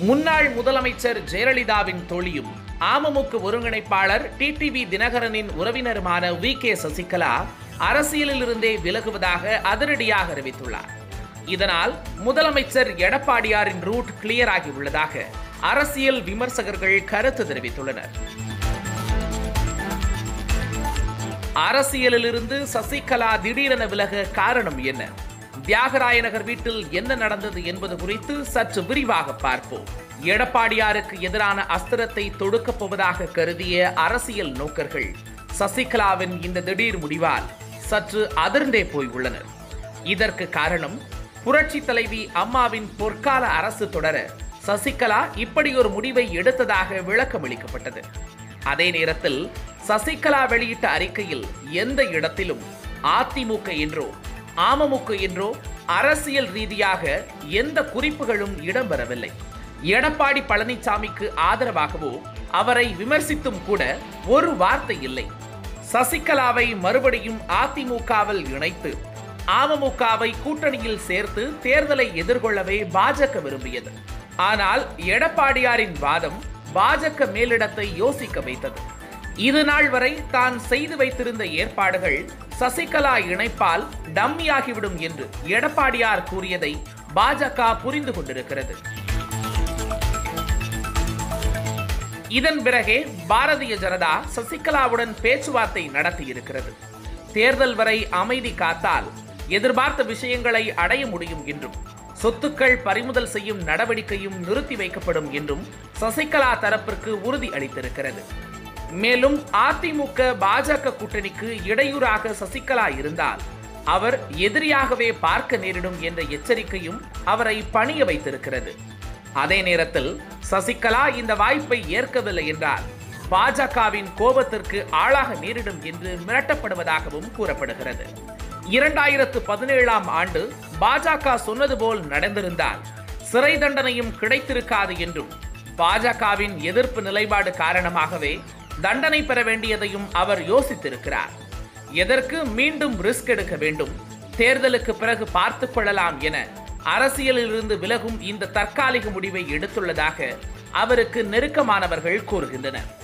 முன்னாள் முதலமைச்சர் ஜெயலலிதாவின் தோழியும் அமமுக ஒருங்கிணைப்பாளர் டிடிவி தினகரனின் உறவினருமான வி கே சசிகலா அரசியலிலிருந்தே விலகுவதாக அதிரடியாக அறிவித்துள்ளார் இதனால் முதலமைச்சர் எடப்பாடியாரின் ரூட் கிளியர் ஆகி உள்ளதாக அரசியல் விமர்சகர்கள் கருத்து தெரிவித்துள்ளனர் அரசியலிலிருந்து சசிகலா திடீரென விலக காரணம் என்ன தியாகராய நகர் வீட்டில் என்ன நடந்தது என்பது குறித்து சற்று விரிவாக பார்ப்போம் எடப்பாடியாருக்கு எதிரான அஸ்திரத்தை தொடுக்கப் போவதாக கருதிய அரசியல் நோக்கர்கள் சசிகலாவின் இந்த திடீர் முடிவால் சற்று அதிர்ந்தே போய் உள்ளனர் இதற்கு காரணம் புரட்சி தலைவி அம்மாவின் பொற்கால அரசு தொடர சசிகலா இப்படி ஒரு முடிவை எடுத்ததாக விளக்கமளிக்கப்பட்டது அதே நேரத்தில் சசிகலா வெளியிட்ட அறிக்கையில் எந்த இடத்திலும் அதிமுக என்றோ அமமுக என்றோ அரசியல் ரீதியாக எந்த குறிப்புகளும் இடம்பெறவில்லை எடப்பாடி பழனிசாமிக்கு ஆதரவாகவோ அவரை விமர்சித்தும் கூட ஒரு வார்த்தை இல்லை சசிகலாவை மறுபடியும் அதிமுகவில் இணைத்து அமமுகவை கூட்டணியில் சேர்த்து தேர்தலை எதிர்கொள்ளவே பாஜக விரும்பியது ஆனால் எடப்பாடியாரின் வாதம் பாஜக மேலிடத்தை யோசிக்க வைத்தது இது நாள் வரை தான் செய்து வைத்திருந்த ஏற்பாடுகள் சசிகலா இணைப்பால் டம்மியாகிவிடும் என்று எடப்பாடியார் கூறியதை பாஜக புரிந்து கொண்டிருக்கிறது இதன் பிறகே பாரதிய ஜனதா சசிகலாவுடன் பேச்சுவார்த்தை நடத்தியிருக்கிறது தேர்தல் வரை அமைதி காத்தால் எதிர்பார்த்த விஷயங்களை அடைய முடியும் என்றும் சொத்துக்கள் பறிமுதல் செய்யும் நடவடிக்கையும் நிறுத்தி வைக்கப்படும் என்றும் சசிகலா தரப்பிற்கு உறுதி அளித்திருக்கிறது மேலும் அதிமுக பாஜக கூட்டணிக்கு இடையூறாக சசிகலா இருந்தால் அவர் எதிரியாகவே பார்க்க நேரிடும் என்ற எச்சரிக்கையும் அவரை பணிய வைத்திருக்கிறது அதே நேரத்தில் சசிகலா இந்த வாய்ப்பை ஏற்கவில்லை என்றால் பாஜகவின் கோபத்திற்கு ஆளாக நேரிடும் என்று மிரட்டப்படுவதாகவும் கூறப்படுகிறது இரண்டாயிரத்து பதினேழாம் ஆண்டு பாஜக சொன்னது போல் நடந்திருந்தால் சிறை தண்டனையும் கிடைத்திருக்காது என்றும் பாஜகவின் எதிர்ப்பு நிலைப்பாடு காரணமாகவே தண்டனை பெற வேண்டியதையும் அவர் யோசித்திருக்கிறார் எதற்கு மீண்டும் ரிஸ்க் எடுக்க வேண்டும் தேர்தலுக்கு பிறகு பார்த்துக் கொள்ளலாம் என அரசியலிலிருந்து விலகும் இந்த தற்காலிக முடிவை எடுத்துள்ளதாக அவருக்கு நெருக்கமானவர்கள் கூறுகின்றனர்